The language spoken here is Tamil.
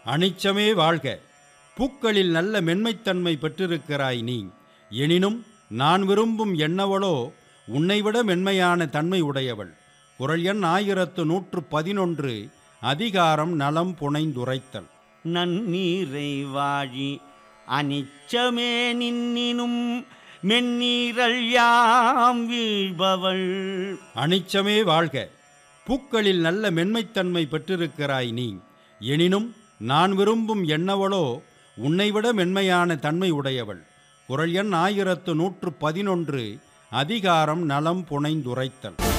அனிச்சமே வாழ்க பூக்களில் நல்ல மென்மைத்தன்மை பெற்றிருக்கிறாய் நீ எனினும் நான் விரும்பும் என்னவளோ உன்னைவிட மென்மையான தன்மை உடையவள் குரல் எண் ஆயிரத்து நூற்று பதினொன்று அதிகாரம் நலம் புனைந்துரைத்தல் நன்னீரை வாழி அனிச்சமே நின்னினும் மென்னீரல் யாம் வீழ்பவள் அனிச்சமே வாழ்க பூக்களில் நல்ல மென்மைத்தன்மை பெற்றிருக்கிறாய் நீ எனினும் நான் விரும்பும் என்னவளோ உன்னைவிட மென்மையான தன்மை உடையவள் குரல் எண் ஆயிரத்து நூற்று பதினொன்று அதிகாரம் நலம் புனைந்துரைத்தல்